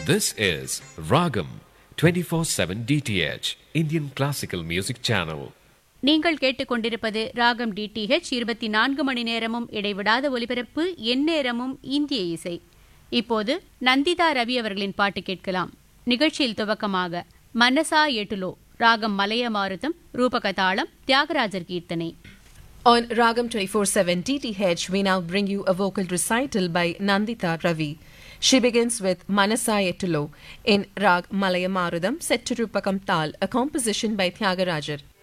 This is Ragam 24/7 DTH Indian Classical Music Channel. நீங்கள் கேட்டுக்கொண்டிருப்பது ராகம் டிடிஹெச் இருபத்தி நான்கு மணி நேரமும் இடைவிடாத ஒலிபரப்பு எந்நேரமும் இந்திய இசை இப்போது நந்திதா ரவி அவர்களின் பாட்டு கேட்கலாம் நிகழ்ச்சியில் துவக்கமாக மனசா எட்டுலோ ராகம் மலைய மாருதம் ரூபகதாளம் தியாகராஜர் கீர்த்தனை On Ragam 24/7 DTH, we now bring you a vocal recital by Nandita Ravi. She begins with Manasaya Tulo in Rag Malayamarudam set to Rupakam Tal, a composition by Tyagarajar.